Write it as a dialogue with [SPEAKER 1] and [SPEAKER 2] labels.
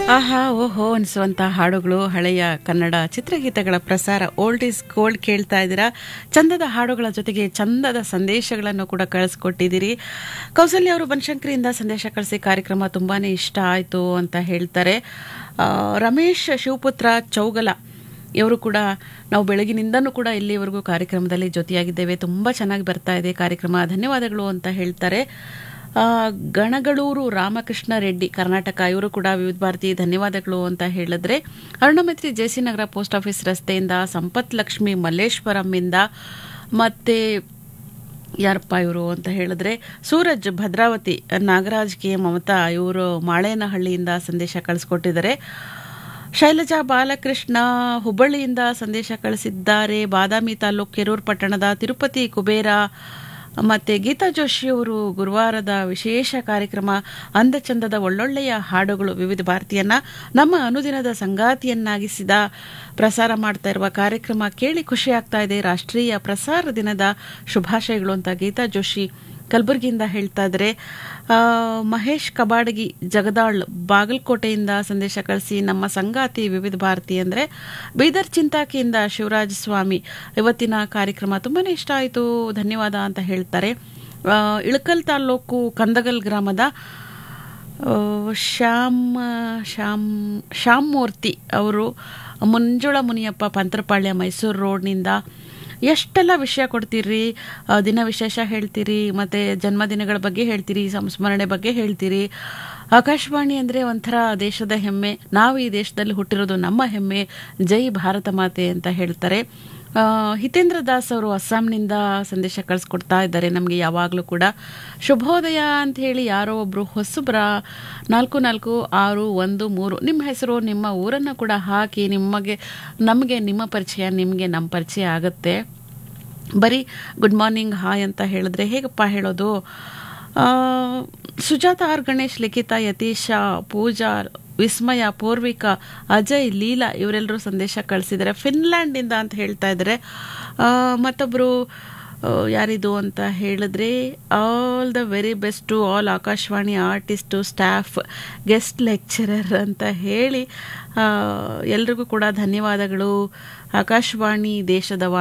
[SPEAKER 1] ಆಹಾ ಓಹೋ ಅನಿಸುವಂಥ ಹಾಡುಗಳು ಹಳೆಯ ಕನ್ನಡ ಚಿತ್ರಗೀತೆಗಳ ಪ್ರಸಾರ ಓಲ್ಡ್ ಈಸ್ ಗೋಲ್ಡ್ ಕೇಳ್ತಾ ಇದ್ದೀರಾ ಚಂದದ ಹಾಡುಗಳ ಜೊತೆಗೆ ಚಂದದ ಸಂದೇಶಗಳನ್ನು ಕೂಡ ಕಳಿಸ್ಕೊಟ್ಟಿದ್ದೀರಿ ಕೌಸಲ್ಯ ಅವರು ಬನಶಂಕರಿಯಿಂದ ಸಂದೇಶ ಕಳಿಸಿ ಕಾರ್ಯಕ್ರಮ ತುಂಬಾ ಇಷ್ಟ ಆಯಿತು ಅಂತ ಹೇಳ್ತಾರೆ ಆ, ರಮೇಶ್ ಶಿವಪುತ್ರ ಚೌಗಲ ಇವರು ಕೂಡ ನಾವು ಬೆಳಗಿನಿಂದನೂ ಕೂಡ ಇಲ್ಲಿವರೆಗೂ ಕಾರ್ಯಕ್ರಮದಲ್ಲಿ ಜೊತೆಯಾಗಿದ್ದೇವೆ ತುಂಬ ಚೆನ್ನಾಗಿ ಬರ್ತಾ ಇದೆ ಕಾರ್ಯಕ್ರಮ ಧನ್ಯವಾದಗಳು ಅಂತ ಹೇಳ್ತಾರೆ ಆ, ಗಣಗಳೂರು ರಾಮಕೃಷ್ಣ ರೆಡ್ಡಿ ಕರ್ನಾಟಕ ಇವರು ಕೂಡ ವಿವಿಧ ಭಾರತಿ ಧನ್ಯವಾದಗಳು ಅಂತ ಹೇಳಿದ್ರೆ Arunamaitri JC Nagar post office ರಸ್ತೆಯಿಂದ ಸಂಪತ್ ಲಕ್ಷ್ಮಿ ಮಲ್ಲೇಶ್ವರಂಯಿಂದ ಮತ್ತೆ ಯಾರಪ್ಪ ಇವರು ಅಂತ ಹೇಳಿದ್ರೆ ಸೂರಜ್ ಭದ್ರಾವತಿ ನಾಗರಾಜ್ ಕೆ ಮಮತಾ ಇವರು ಮಾಳೇನಹಳ್ಳಿಯಿಂದ ಸಂದೇಶ ಕಳಿಸ್ಕೊಟ್ಟಿದ್ದಾರೆ ಶೈಲಜಾ ಬಾಲಕೃಷ್ಣ ಹುಬ್ಬಳ್ಳಿಯಿಂದ ಸಂದೇಶ ಕಳಿಸಿದ್ದಾರೆ ಬಾದಾಮಿ ತಾಲೂಕು ಕೆರೂರು ಪಟ್ಟಣದ ತಿರುಪತಿ ಕುಬೇರ ಮತ್ತೆ ಗೀತಾ ಜೋಶಿ ಅವರು ಗುರುವಾರದ ವಿಶೇಷ ಕಾರ್ಯಕ್ರಮ ಅಂದಚಂದದ ಒಳ್ಳೊಳ್ಳೆಯ ಹಾಡುಗಳು ವಿವಿಧ ಭಾರತೀಯನ್ನ ನಮ್ಮ ಅನುದಿನದ ಸಂಗಾತಿಯನ್ನಾಗಿಸಿದ ಪ್ರಸಾರ ಮಾಡ್ತಾ ಇರುವ ಕಾರ್ಯಕ್ರಮ ಕೇಳಿ ಖುಷಿ ಆಗ್ತಾ ಇದೆ ರಾಷ್ಟ್ರೀಯ ಪ್ರಸಾರ ದಿನದ ಶುಭಾಶಯಗಳು ಅಂತ ಗೀತಾ ಜೋಶಿ ಕಲಬುರಗಿಯಿಂದ ಹೇಳ್ತಾ ಇದ್ದಾರೆ ಆ, ಮಹೇಶ್ ಕಬಾಡಗಿ ಜಗದಾಳ್ ಬಾಗಲಕೋಟೆಯಿಂದ ಸಂದೇಶ ಕಳಿಸಿ ನಮ್ಮ ಸಂಗಾತಿ ವಿವಿಧ ಭಾರತಿ ಅಂದರೆ ಬೀದರ್ ಚಿಂತಾಕಿಯಿಂದ ಶಿವರಾಜ ಸ್ವಾಮಿ ಇವತ್ತಿನ ಕಾರ್ಯಕ್ರಮ ತುಂಬಾ ಇಷ್ಟ ಆಯಿತು ಧನ್ಯವಾದ ಅಂತ ಹೇಳ್ತಾರೆ ಆ, ಇಳಕಲ್ ತಾಲೂಕು ಕಂದಗಲ್ ಗ್ರಾಮದ ಆ, ಶ್ಯಾಮ್ ಶ್ಯಾಮ್ ಶ್ಯಾಮ್ ಮೂರ್ತಿ ಅವರು ಮಂಜುಳ ಮುನಿಯಪ್ಪ ಪಂತ್ರಪಾಳ್ಯ ಮೈಸೂರು ರೋಡ್ನಿಂದ ಎಷ್ಟೆಲ್ಲ ವಿಷಯ ಕೊಡ್ತೀರಿ ಆ, ದಿನ ವಿಶೇಷ ಹೇಳ್ತೀರಿ ಮತ್ತು ಜನ್ಮದಿನಗಳ ಬಗ್ಗೆ ಹೇಳ್ತೀರಿ ಸಂಸ್ಮರಣೆ ಬಗ್ಗೆ ಹೇಳ್ತೀರಿ ಆಕಾಶವಾಣಿ ಅಂದರೆ ಒಂಥರ ದೇಶದ ಹೆಮ್ಮೆ ನಾವು ಈ ದೇಶದಲ್ಲಿ ಹುಟ್ಟಿರೋದು ನಮ್ಮ ಹೆಮ್ಮೆ ಜೈ ಭಾರತ ಮಾತೆ ಅಂತ ಹೇಳ್ತಾರೆ ಆ, ಹಿತೇಂದ್ರ ದಾಸ್ ಅವರು ಅಸ್ಸಾಂನಿಂದ ಸಂದೇಶ ಕಳಿಸ್ಕೊಡ್ತಾ ಇದ್ದಾರೆ ನಮಗೆ ಯಾವಾಗಲೂ ಕೂಡ ಶುಭೋದಯ ಅಂತ ಹೇಳಿ ಯಾರೋ ಒಬ್ಬರು ಹೊಸಬ್ರ ನಾಲ್ಕು ನಾಲ್ಕು ಆರು ಒಂದು ಮೂರು ನಿಮ್ಮ ಹೆಸರು ನಿಮ್ಮ ಊರನ್ನು ಕೂಡ ಹಾಕಿ ನಿಮಗೆ ನಮಗೆ ನಿಮ್ಮ ಪರಿಚಯ ನಿಮಗೆ ನಮ್ಮ ಪರಿಚಯ ಆಗುತ್ತೆ ಬರೀ ಗುಡ್ ಮಾರ್ನಿಂಗ್ ಹಾಯ್ ಅಂತ ಹೇಳಿದ್ರೆ ಹೇಗಪ್ಪ ಹೇಳೋದು ಆ, ಸುಜಾತ ಆರ್ ಗಣೇಶ್ ಲಿಖಿತ ಯತೀಶ ಪೂಜಾ ವಿಸ್ಮಯ ಪೂರ್ವಿಕಾ ಅಜಯ್ ಲೀಲಾ ಇವರೆಲ್ಲರೂ ಸಂದೇಶ ಕಳಿಸಿದ್ದಾರೆ ಫಿನ್ಲ್ಯಾಂಡಿಂದ ಅಂತ ಹೇಳ್ತಾ ಇದ್ದಾರೆ ಆ, ಮತ್ತೊಬ್ಬರು ಆ, ಯಾರಿದು ಅಂತ ಹೇಳಿದ್ರೆ all the very best to all Akashvani artist staff guest lecturer ಅಂತ ಹೇಳಿ ಆ, ಎಲ್ರಿಗೂ ಕೂಡ ಧನ್ಯವಾದಗಳು ಆಕಾಶವಾಣಿ ದೇಶದ